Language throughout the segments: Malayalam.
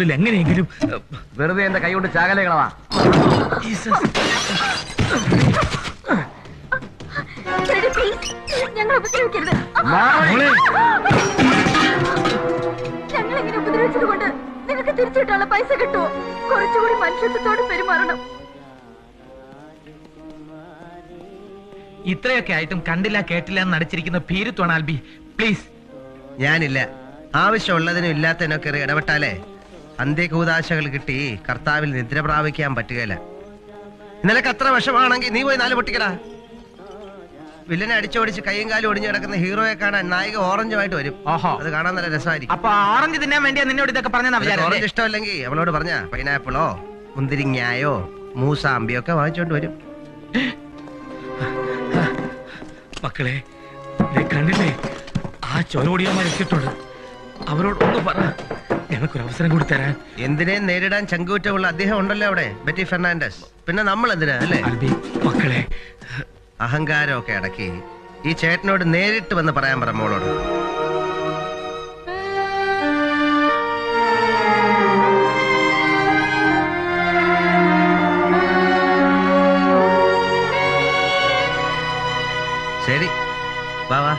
ഇതിനുള്ളിൽ എങ്ങനെയെങ്കിലും വെറുതെ എന്റെ കൈ കൊണ്ട് ചാകലകളവാ ചേട്ടാ, please, ഞങ്ങളെ ഉപദ്രവിക്കരുത് മോളെ. ഞങ്ങൾ ഇങ്ങനെ ഉപദ്രവിച്ചത് കൊണ്ട് നിനക്ക് തിരിച്ചു കിട്ടാനുള്ള പൈസ കിട്ടുമോ കുറച്ചുകൂടി മനുഷ്യത്വത്തോടെ പെരുമാറണം ഇത്രയൊക്കെ ആയിട്ടും കണ്ടില്ല കേട്ടില്ല എന്ന് നടിച്ചിരിക്കുന്ന ഭീരുത്വമാണ് ആൽബി പ്ലീസ് ഞാനില്ല ആവശ്യമുള്ളതിനും ഇല്ലാത്തതിനൊക്കെ കയറി ഇടപെട്ടാലേ അന്ത്യകൂതാശകൾ കിട്ടി കർത്താവിൽ നിദ്ര പ്രാപിക്കാൻ പറ്റുകയില്ല നിനക്ക് അത്ര വിഷമാണെങ്കിൽ നീ പോയി നാല് പൊട്ടിക്കടാ വില്ലനെ അടിച്ചോടിച്ച് കൈയും കാലും ഒടിഞ്ഞു കിടക്കുന്ന ഹീറോയെ കാണാൻ നായിക ഓറഞ്ചുമായിട്ട് വരും ഓഹോ അത് കാണാൻ നല്ല രസമായിരിക്കും അപ്പൊ ഓറഞ്ച് തിന്നാൻ വേണ്ടിയാ നിന്നോട് ഇതൊക്കെ പറഞ്ഞെന്നാ നിനക്ക് വിചാരം ഓറഞ്ച് ഇഷ്ടമല്ലെങ്കിൽ അവളോട് പറഞ്ഞ പൈനാപ്പിളോ മുന്തിരിങ്ങായോ മൂസാമ്പിയോ ഒക്കെ വാങ്ങിച്ചോണ്ട് വരും മക്കളെ ദേ കണ്ടില്ലേ ആ ചോരോടിയന്മാർ എത്തിയിട്ടുണ്ട് അവരോട് ഒന്ന് പറ ഞങ്ങൾക്കൊരു അവസരം കൂടി തരാൻ എന്തിനേം നേരിടാൻ ചങ്കൂറ്റമുള്ള അദ്ദേഹം ഉണ്ടല്ലോ അവിടെ ബെറ്റി ഫെർണാണ്ടസ് പിന്നെ നമ്മൾ എന്തിനാ അല്ലേ ആൽബി മക്കളെ അഹങ്കാരമൊക്കെ അടക്കി ഈ ചേട്ടനോട് നേരിട്ട് വന്ന് പറയാൻ പറ മോളോട് ശരി വാ വാ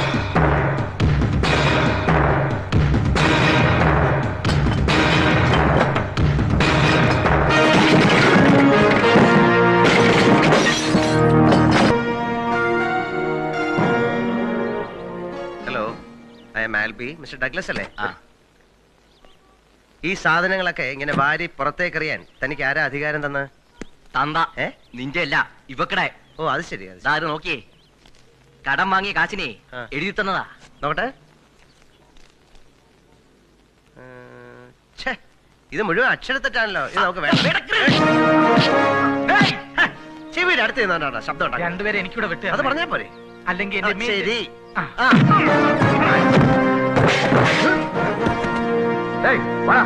hello I'm Albie mister Douglas അല്ലേ ഈ സാധനങ്ങളൊക്കെ ഇങ്ങനെ വാരി പുറത്തേക്കെറിയാൻ തനിക്ക് ആരാ അധികാരം തന്ന് തന്ത ഏ നിന്റെ അല്ല ഇവക്കടെ ഓ അത് ശരി അത് ശരി. ഇതാര് നോക്കിയേ കടം വാങ്ങിയ കാശിനെ ആ. എഴുതി തന്നതാ നോക്കട്ടെ ഉം, ഛേ, ഇത് മുഴുവൻ അക്ഷരത്തെറ്റാണല്ലോ ഇത് നമുക്ക് വേണ്ട ഏയ്, ഹ, ചെവിയുടെ അടുത്ത് നിന്നോണ്ടാ ശബ്ദം ഉണ്ടാക്കുന്നത്. രണ്ടുപേരെ എനിക്കൂടെ വിട്ട് അത് പറഞ്ഞാ പോരെ അല്ലെങ്കിൽ ആ, എന്റെ മേ- ശരി ആ. ആ ഏയ് വാ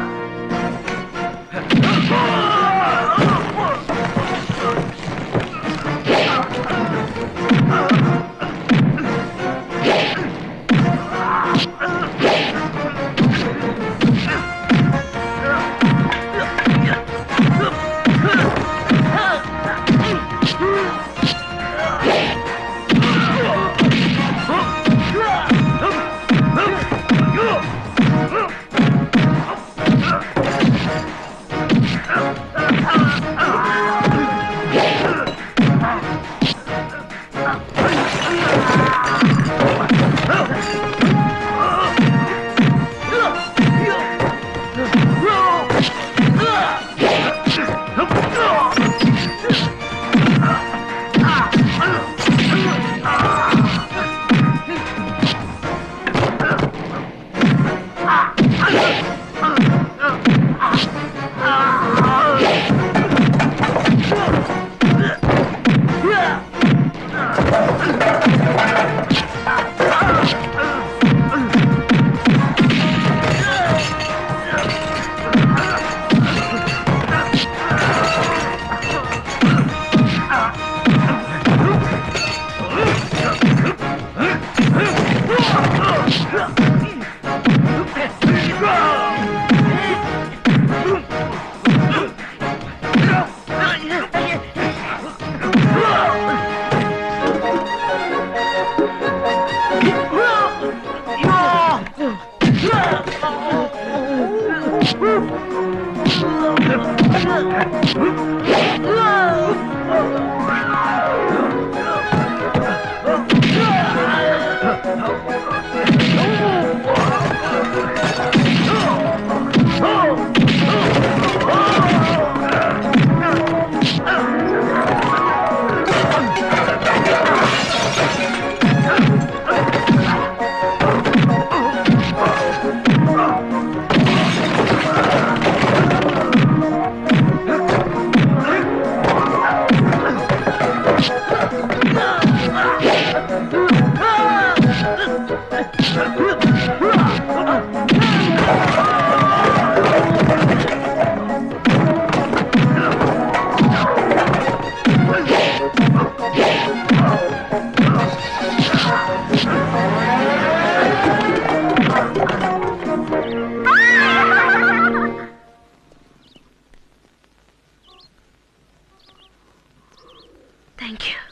താങ്ക് യു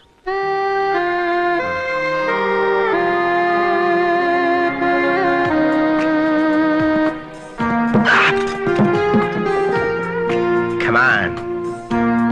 Come on.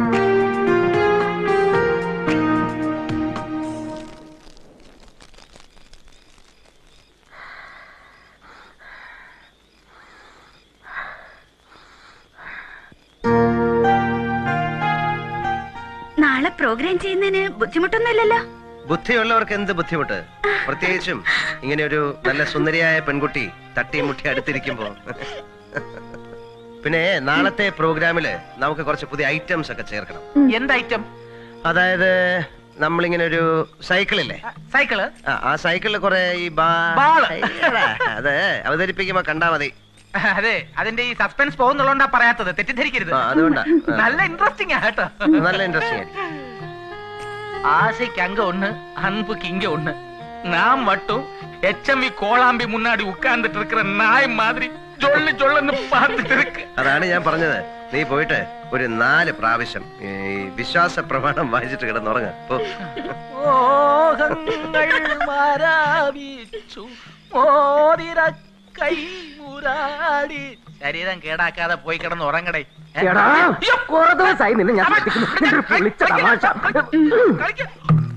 നാളെ പ്രോഗ്രാം ചെയ്യുന്നതിന് ബുദ്ധിമുട്ടൊന്നുമില്ലല്ലോ ബുദ്ധിയുള്ളവർക്ക് എന്ത് ബുദ്ധിമുട്ട് പ്രത്യേകിച്ചും ഇങ്ങനെ ഒരു നല്ല സുന്ദരിയായ പെൺകുട്ടി തട്ടിയും മുട്ടി അടുത്തിരിക്കുമ്പോ പിന്നെ നാളത്തെ പ്രോഗ്രാമില് നമുക്ക് കുറച്ച് പുതിയ ഐറ്റംസ് ഒക്കെ ചേർക്കണം എന്ത് ഐറ്റം അതായത് നമ്മളിങ്ങനെ ഒരു സൈക്കിളില്ലേ സൈക്കിള് ആ, ആ സൈക്കിളിൽ കുറെ ഈ ബാ- ബാള്. അയ്യടാ, അത് അവതരിപ്പിക്കുമ്പോ കണ്ടാ മതി അതെ അതിന്റെ ഈ സസ്പെൻസ് പോകുന്നുള്ളതുകൊണ്ടാ പറയാത്തത് തെറ്റിദ്ധരിക്കരുത് ആ, അതുകൊണ്ടാ ആ. നല്ല ഇൻട്രസ്റ്റിംഗ് കേട്ടോ നല്ല ഇൻട്രസ്റ്റിംഗ് ആയിരിക്കും ஆசைக்கு அங்க ஒண்ணு அன்புக்கு இங்க ஒண்ணு நான் மட்டும் எச்எம்வி கோளாம்பி முன்னாடி உட்கார்ந்துட்டு இருக்கிற நாய் மாதிரி ஜொல்லு ஜொல்லுன்னு பார்த்துட்டு இருக்கு അതാണ് ഞാൻ പറഞ്ഞത് നീ പോയിട്ട് ഒരു നാല് പ്രാവശ്യം ഈ വിശ്വാസ പ്രമാണം വായിച്ചിട്ട് കിടന്നുറങ്ങ പോ மோகங்கள் மராவிச்சு மோதிர கை முராடி ശരീരം കേടാക്കാതെ പോയി കിടന്ന് ഉറങ്ങടേ ഏ? കുറെ ദിവസമായി നിന്നെ ഞാൻ ശ്രദ്ധിക്കുന്നു നിന്റെ ഒരു പൊളിച്ച തമാശ കളിക്ക.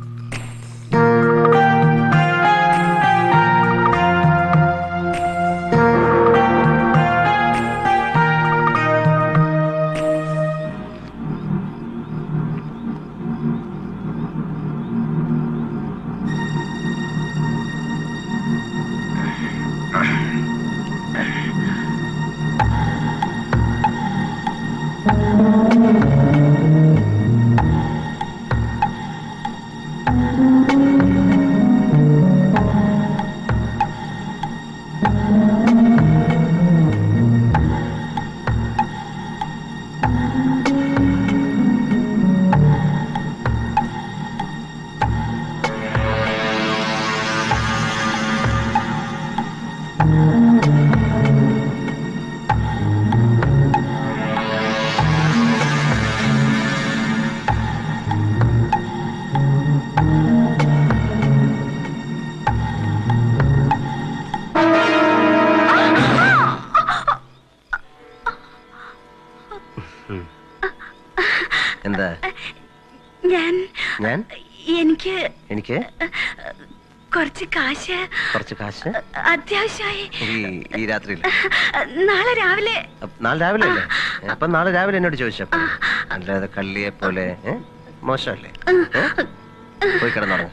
എന്താ ഞാൻ ഞാൻ എനിക്ക് എനിക്ക് കുറച്ച് കാശ് കുറച്ച് കാശ് അത്യാവശ്യമായി ഈ ഈ രാത്രിയിൽ നാളെ രാവിലെ നാളെ രാവിലെ അല്ലേ അപ്പൊ നാളെ രാവിലെ എന്നോട് ചോദിച്ചപ്പോ അല്ലാതെ കള്ളിയെ പോലെ ഏ? മോശമല്ലേ ഏ? പോയി കിടന്നുറങ്ങ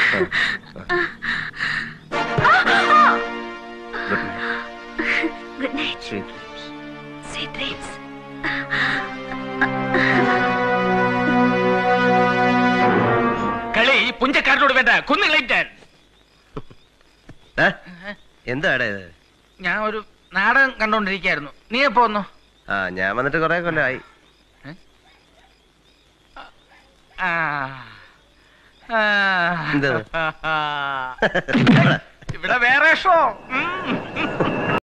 good night good night sweet sweet dreams കളി ഈ പുഞ്ചക്കാരനോട് വേണ്ട കുന്നു കളയിട്ടാൻ എന്താടാ ഇത് ഞാൻ ഒരു നാടകം കണ്ടോണ്ടിരിക്കായിരുന്നു നീ എപ്പോ വന്നു ആ ഞാൻ വന്നിട്ട് കൊറേ കൊല്ലമായി ആ. ആ. എന്ത്? ഇവിടെ വേറെ ഷോ ഉം.